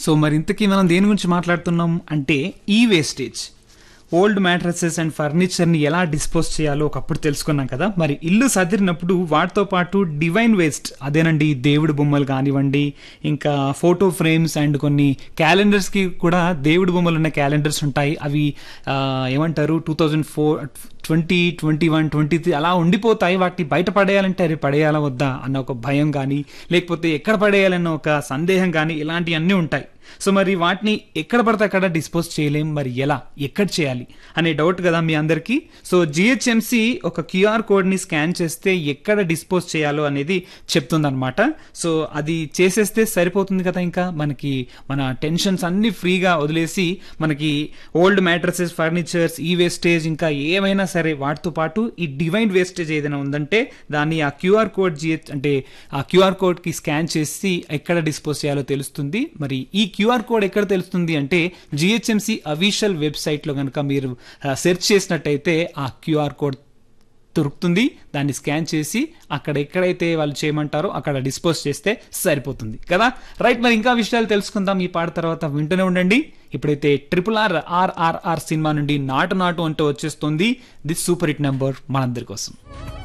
so మరి ఇంతకీ మనం దేని గురించి మాట్లాడుతున్నాం అంటే ఈ వేస్టేజ్ ఓల్డ్ మ్యాట్రసెస్ అండ్ ఫర్నిచర్ని ఎలా డిస్పోజ్ చేయాలో ఒకప్పుడు తెలుసుకున్నాం కదా మరి ఇల్లు సదిరినప్పుడు వాటితో పాటు డివైన్ వేస్ట్ అదేనండి దేవుడి బొమ్మలు కానివ్వండి ఇంకా ఫోటో ఫ్రేమ్స్ అండ్ కొన్ని క్యాలెండర్స్కి కూడా దేవుడి బొమ్మలు ఉన్న క్యాలెండర్స్ ఉంటాయి అవి ఆ, ఏమంటారు two thousand four twenty twenty one twenty three అలా ఉండిపోతాయి వాటిని బయట పడేయాలంటే అవి పడేయాలా వద్దా అన్న ఒక భయం కానీ లేకపోతే ఎక్కడ పడేయాలన్న ఒక సందేహం కానీ ఇలాంటివన్నీ ఉంటాయి సో మరి వాటిని ఎక్కడ పడితే అక్కడ డిస్పోజ్ చేయలేం మరి ఎలా ఎక్కడ చేయాలి అనే డౌట్ కదా మీ అందరికీ సో జిహెచ్ఎంసి ఒక క్యూఆర్ కోడ్ని స్కాన్ చేస్తే ఎక్కడ డిస్పోజ్ చేయాలో అనేది చెప్తుందన్నమాట సో అది చేసేస్తే సరిపోతుంది కదా ఇంకా మనకి మన టెన్షన్స్ అన్ని ఫ్రీగా వదిలేసి మనకి ఓల్డ్ మ్యాట్రసెస్ ఫర్నిచర్స్ ఈ వేస్టేజ్ ఇంకా ఏమైనా సరే వాటితో పాటు ఈ డివైన్ వేస్టేజ్ ఏదైనా ఉందంటే దాన్ని ఆ క్యూఆర్ కోడ్ జిహెచ్ అంటే ఆ క్యూఆర్ కోడ్కి స్కాన్ చేసి ఎక్కడ డిస్పోజ్ చేయాలో తెలుస్తుంది మరి ఈ క్యూఆర్ కోడ్ ఎక్కడ తెలుస్తుంది అంటే జిహెచ్ఎంసి అఫీషియల్ వెబ్సైట్లో కనుక మీరు సెర్చ్ చేసినట్టయితే ఆ క్యూఆర్ కోడ్ దొరుకుతుంది దాన్ని స్కాన్ చేసి అక్కడ ఎక్కడైతే వాళ్ళు చేయమంటారో అక్కడ డిస్పోజ్ చేస్తే సరిపోతుంది కదా రైట్ మరి ఇంకా విషయాలు తెలుసుకుందాం ఈ పాట తర్వాత వింటూనే ఉండండి ఇప్పుడైతే ట్రిపుల్ ఆర్ ఆర్ఆర్ఆర్ సినిమా నుండి నాటు నాటు అంటూ వచ్చేస్తుంది దిస్ సూపర్ హిట్ నెంబర్ మనందరి కోసం